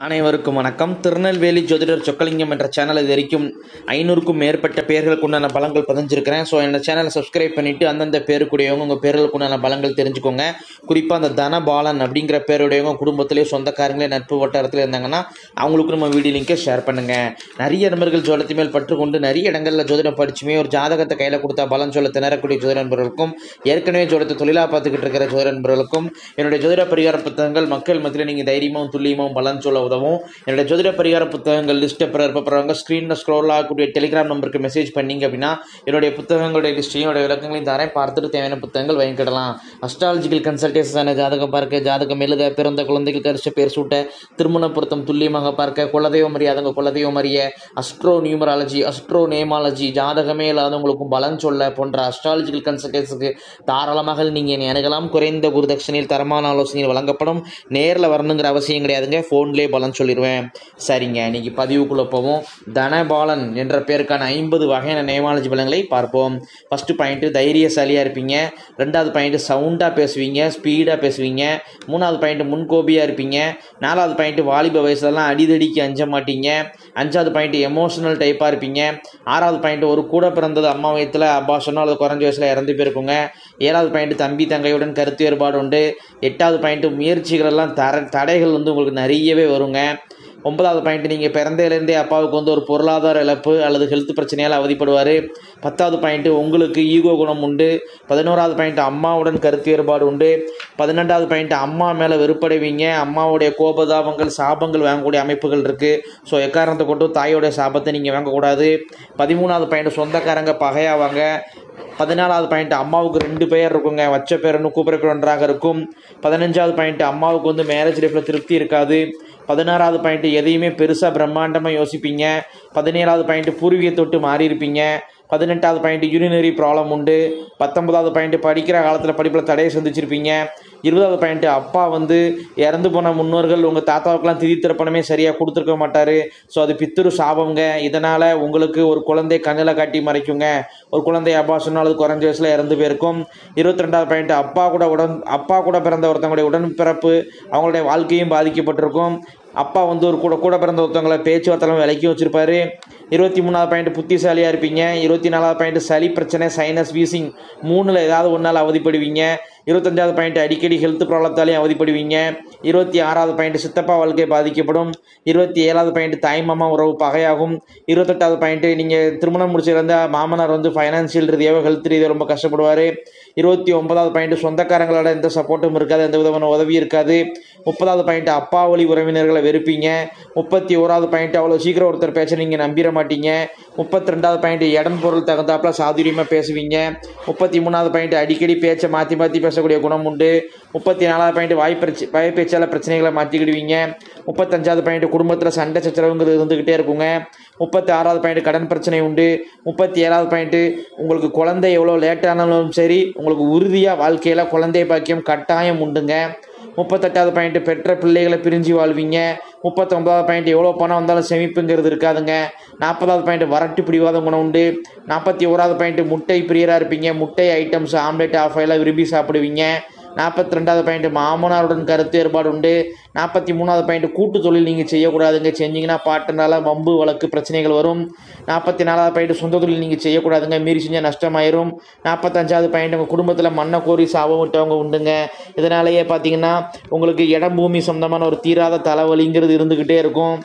அனைவருக்கும் வணக்கம் திருநெல்வேலி ஜோதிடர் சொக்கலிங்கம் என்ற சேனல் இது வரைக்கும் ஐநூறுக்கும் மேற்பட்ட பேர்களுக்கு உண்டான பலங்கள் பதிஞ்சிருக்கிறேன் ஸோ இந்த சேனலை சப்ஸ்கிரைப் பண்ணிவிட்டு அந்தந்த பேருக்குடையவங்க உங்கள் பேர்களுக்கு உண்டான பலங்கள் தெரிஞ்சுக்கோங்க குறிப்பாக அந்த தனபாலன் அப்படிங்கிற பேருடையவங்க குடும்பத்திலே சொந்தக்காரங்களே நட்பு வட்டாரத்தில் இருந்தாங்கன்னா அவங்களுக்கு நம்ம வீடியோ லிங்கை ஷேர் பண்ணுங்கள் நிறைய நண்பர்கள் ஜோதிடத்து மேல் பற்று கொண்டு நிறைய இடங்களில் ஜோதிடம் படிச்சுமே ஒரு ஜாதகத்தை கையில் கொடுத்தா பலன் சொல்ல திணறக்கூடிய ஜோதிட நண்பர்களுக்கும் ஏற்கனவே ஜோதிடத்தை தொழிலாக பார்த்துக்கிட்டு இருக்கிற ஜோதிட நண்பர்களுக்கும் என்னுடைய ஜோதிட பரிகார புத்தகங்கள் மக்கள் மத்தியில் நீங்கள் தைரியமும் துல்லியமும் பலன் சொல்ல உதவும் என்னுடைய ஜோதிட பரிகார புத்தகங்கள் லிஸ்ட்டை பிறப்பறவங்க ஸ்க்ரீனில் ஸ்க்ரோல் ஆகக்கூடிய டெலிகிராம் நம்பருக்கு மெசேஜ் பண்ணீங்க அப்படின்னா என்னுடைய புத்தகங்களுடைய லிஸ்ட்டையும் என்னுடைய விளக்கங்களையும் தரேன் பார்த்துட்டு தேவையான புத்தகங்கள் வாங்கிக்கிடலாம் அஸ்ட்ராலஜிக்கல் கன்சல்டேஷன் ஜாதகம் பார்க்க ஜாதகம் எழுத பிறந்த குழந்தைகளுக்கு அரிசி பேர் சூட்ட திருமண பொருத்தம் துல்லியமாக பார்க்க குலதெய்வம் அறியாதவங்க குலதெய்வம் அறிய அஸ்ட்ரோ நியூமராலஜி அஸ்ட்ரோ நேமாலஜி ஜாதகமே இல்லாதவங்களுக்கும் பலன் சொல்ல போன்ற அஸ்ட்ராலஜிக்கல் கன்சல்டேஷனுக்கு தாராளமாக நீங்கள் என்னை அணுகலாம் குறைந்த குருதட்சணையில் தரமான ஆலோசனைகள் வழங்கப்படும் நேரில் வரணுங்கிற அவசியம் கிடையாதுங்க ஃபோன்லேயே பலன் சொல்லிடுவேன் சரிங்க இன்னைக்கு பதிவுக்குள்ளே போவோம் தனபாலன் என்ற பேருக்கான ஐம்பது வகையான நேமாலஜி பலன்களை பார்ப்போம் ஃபஸ்ட்டு பாயிண்ட்டு தைரியசாலியாக இருப்பீங்க ரெண்டாவது பாயிண்ட்டு சவுண்டாக பேசுவீங்க ஸ்பீடாக பேசுவீங்க மூணாவது பாயிண்ட்டு முன்கோபியாக இருப்பீங்க நாலாவது பாயிண்ட்டு வாலிப வயசுலலாம் அடிதடிக்கு அஞ்ச மாட்டீங்க அஞ்சாவது பாயிண்ட்டு எமோஷனல் டைப்பாக இருப்பீங்க ஆறாவது பாயிண்ட்டு ஒரு கூட பிறந்தது அம்மா வயத்தில் அப்பா சொன்னால் அது குறைஞ்ச வயசில் இறந்து போயிருக்குங்க ஏழாவது பாயிண்ட்டு தம்பி தங்கையுடன் கருத்து வேறுபாடு உண்டு எட்டாவது பாயிண்ட்டு முயற்சிகள் எல்லாம் தர தடைகள் வந்து உங்களுக்கு நிறையவே வருங்க ஒன்பதாவது பாயிண்ட் நீங்கள் பிறந்ததுலேருந்தே அப்பாவுக்கு வந்து ஒரு பொருளாதார இழப்பு அல்லது ஹெல்த் பிரச்சனையால் அவதிப்படுவார் பத்தாவது பாயிண்ட்டு உங்களுக்கு ஈகோ குணம் உண்டு பதினோராவது பாயிண்ட் அம்மாவுடன் கருத்து வேறுபாடு உண்டு பதினெண்டாவது பாயிண்ட் அம்மா மேலே வெறுப்படைவீங்க அம்மாவுடைய கோபதாபங்கள் சாபங்கள் வாங்கக்கூடிய அமைப்புகள் இருக்குது ஸோ எக்காரணத்தை கொண்டு தாயோடைய சாபத்தை நீங்கள் வாங்கக்கூடாது பதிமூணாவது பாயிண்ட் சொந்தக்காரங்க பகையாவாங்க பதினாலாவது பாயிண்ட் அம்மாவுக்கு ரெண்டு பேர் இருக்குங்க வச்ச பேரன்னு கூப்பிடக்கு ஒன்றாக இருக்கும் பதினஞ்சாவது பாயிண்ட் அம்மாவுக்கு வந்து மேரேஜ் லைஃப்பில் திருப்தி இருக்காது பதினாறாவது பாயிண்ட் எதையுமே பெருசாக பிரம்மாண்டமாக யோசிப்பீங்க பதினேழாவது பாயிண்ட் பூர்வீக தொட்டு மாறி இருப்பீங்க பதினெட்டாவது பாயிண்ட் யூரினரி ப்ராப்ளம் உண்டு பத்தொன்பதாவது பாயிண்ட் படிக்கிற காலத்தில் படிப்பில் தடையை சந்திச்சிருப்பீங்க இருபதாவது பாயிண்ட் அப்பா வந்து இறந்து போன முன்னோர்கள் உங்கள் தாத்தாவுக்கெல்லாம் திதி திருப்பணமே சரியாக கொடுத்துருக்க மாட்டார் ஸோ அது பித்துரு சாபங்க இதனால் உங்களுக்கு ஒரு குழந்தை கண்ணில் காட்டி மறைக்குங்க ஒரு குழந்தை அப்பா சொன்னால் அது குறைஞ்ச வயசில் இறந்து போயிருக்கும் இருபத்தி ரெண்டாவது பாயிண்ட் அப்பா கூட உடன் அப்பா கூட பிறந்த ஒருத்தவங்களுடைய உடன்பிறப்பு அவங்களுடைய வாழ்க்கையும் பாதிக்கப்பட்டிருக்கும் அப்பா வந்து ஒரு கூட கூட பிறந்த ஒருத்தவங்களை பேச்சுவார்த்தைலாம் விலக்கி வச்சுருப்பாரு இருபத்தி மூணாவது பாயிண்ட் புத்திசாலியாக இருப்பீங்க இருபத்தி நாலாவது பாயிண்ட் சளி பிரச்சனை சைனஸ் வீசிங் மூணில் ஏதாவது ஒன்றால் அவதிப்படுவீங்க இருபத்தஞ்சாவது பாயிண்ட் அடிக்கடி ஹெல்த் ப்ராப்ளத்தாலையும் அவதிப்படுவீங்க இருபத்தி ஆறாவது பாயிண்ட் சித்தப்பா வாழ்க்கை பாதிக்கப்படும் இருபத்தி ஏழாவது பாயிண்ட் தாய் மாமா உறவு பகையாகும் இருபத்தெட்டாவது பாயிண்ட் நீங்கள் திருமணம் முடிச்சிருந்த மாமனார் வந்து ஃபைனான்சியல் ரீதியாக ஹெல்த் ரீதியாக ரொம்ப கஷ்டப்படுவார் இருபத்தி ஒன்பதாவது பாயிண்ட் சொந்தக்காரங்களோட எந்த சப்போர்ட்டும் இருக்காது எந்த விதமான உதவி இருக்காது முப்பதாவது பாயிண்ட் அப்பா வழி உறவினர்களை வெறுப்பீங்க முப்பத்தி ஓராவது பாயிண்ட் அவ்வளோ சீக்கிரம் ஒருத்தர் பேச்ச நீங்கள் நம்பிட மாட்டீங்க முப்பத்தி ரெண்டாவது பாயிண்ட் இடம் பொருள் தகுந்தாப்புல சாதுரியமாக பேசுவீங்க முப்பத்தி மூணாவது பாயிண்ட் அடிக்கடி பேச்சை மாற்றி மாற்றி பேசக்கூடிய குணம் உண்டு முப்பத்தி நாலாவது பாயிண்ட் வாய் பிரச்ச வாய் பேச்சால் பிரச்சனைகளை மாற்றிக்கிடுவீங்க முப்பத்தஞ்சாவது பாயிண்ட் குடும்பத்தில் சண்டை சச்சரவுங்கிறது இருந்துக்கிட்டே இருக்குங்க முப்பத்தி ஆறாவது பாயிண்ட் கடன் பிரச்சனை உண்டு முப்பத்தி ஏழாவது பாயிண்ட்டு உங்களுக்கு குழந்தை எவ்வளோ லேட்டானாலும் சரி உங்களுக்கு உறுதியாக வாழ்க்கையில் குழந்தை பாக்கியம் கட்டாயம் உண்டுங்க முப்பத்தெட்டாவது பாயிண்ட் பெற்ற பிள்ளைகளை பிரிஞ்சு வாழ்வீங்க முப்பத்தொன்பதாவது பாயிண்ட் எவ்வளோ பணம் வந்தாலும் சேமிப்புங்கிறது இருக்காதுங்க நாற்பதாவது பாயிண்ட் வரட்டு பிடிவாத குணம் உண்டு நாற்பத்தி ஓராவது பாயிண்ட் முட்டை பிரியராக இருப்பீங்க முட்டை ஐட்டம்ஸ் ஆம்லெட் ஆஃப் எல்லாம் விரும்பி சாப்பிடுவீங்க நாற்பத்தி ரெண்டாவது பாயிண்ட் மாமனாருடன் கருத்து ஏற்பாடு உண்டு நாற்பத்தி மூணாவது பாயிண்ட் கூட்டு தொழில் நீங்கள் செய்யக்கூடாதுங்க செஞ்சீங்கன்னா பாட்டனால வம்பு வழக்கு பிரச்சனைகள் வரும் நாற்பத்தி நாலாவது பாயிண்ட் சொந்த தொழில் நீங்கள் செய்யக்கூடாதுங்க மீறி செஞ்சால் நஷ்டமாயிரும் நாற்பத்தஞ்சாவது பாயிண்ட் உங்கள் குடும்பத்தில் மண்ணை கோரி சாபம் விட்டவங்க உண்டுங்க இதனாலேயே பார்த்தீங்கன்னா உங்களுக்கு இடம் பூமி சொந்தமான ஒரு தீராத தலைவலிங்கிறது இருந்துக்கிட்டே இருக்கும்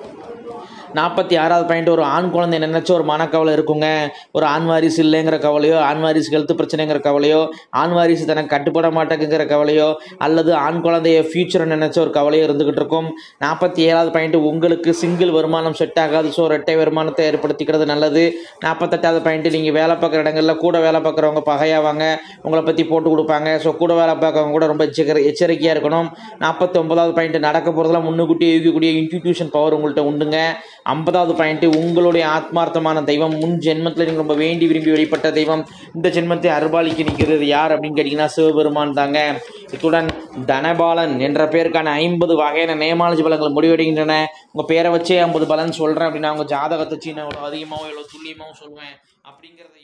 நாற்பத்தி ஆறாவது பாயிண்ட் ஒரு ஆண் குழந்தை நினச்ச ஒரு மனக்கவலை இருக்குங்க ஒரு ஆண் வாரிசு இல்லைங்கிற கவலையோ ஆண் வாரிசு ஹெல்த் பிரச்சனைங்கிற கவலையோ ஆண் வாரிசு தனக்கு கட்டுப்பட மாட்டேங்குங்கிற கவலையோ அல்லது ஆண் குழந்தைய ஃபியூச்சரை நினச்ச ஒரு கவலையோ இருந்துக்கிட்டு இருக்கும் நாற்பத்தி ஏழாவது பாயிண்ட் உங்களுக்கு சிங்கிள் வருமானம் செட் ஆகாது ஸோ ரெட்டை வருமானத்தை ஏற்படுத்திக்கிறது நல்லது நாற்பத்தெட்டாவது பாயிண்ட் நீங்கள் வேலை பார்க்குற இடங்களில் கூட வேலை பார்க்குறவங்க பகையாவாங்க உங்களை பற்றி போட்டு கொடுப்பாங்க ஸோ கூட வேலை பார்க்குறவங்க கூட ரொம்ப எச்சரி எச்சரிக்கையாக இருக்கணும் நாற்பத்தி ஒன்பதாவது பாயிண்ட் நடக்க போகிறதுலாம் முன்னுக்கூட்டி யூகிக்கூடிய இன்ஸ்டிடியூஷன் பவர் உங்கள்கிட்ட உண்டுங்க ஐம்பதாவது பாயிண்ட்டு உங்களுடைய ஆத்மார்த்தமான தெய்வம் முன் ஜென்மத்தில் நீங்கள் ரொம்ப வேண்டி விரும்பி வெளிப்பட்ட தெய்வம் இந்த ஜென்மத்தை அருபாலிக்கு நிற்கிறது யார் அப்படின்னு கேட்டிங்கன்னா சிவபெருமான் தாங்க இத்துடன் தனபாலன் என்ற பேருக்கான ஐம்பது வகையான நேமாலஜி பலன்கள் முடிவடைகின்றன உங்கள் பேரை வச்சே ஐம்பது பலன் சொல்கிறேன் அப்படின்னா உங்கள் ஜாதகத்தை வச்சு நான் எவ்வளோ அதிகமாகவும் எவ்வளோ துல்லியமாகவும் சொல்லுவேன் அப்படிங்கிறத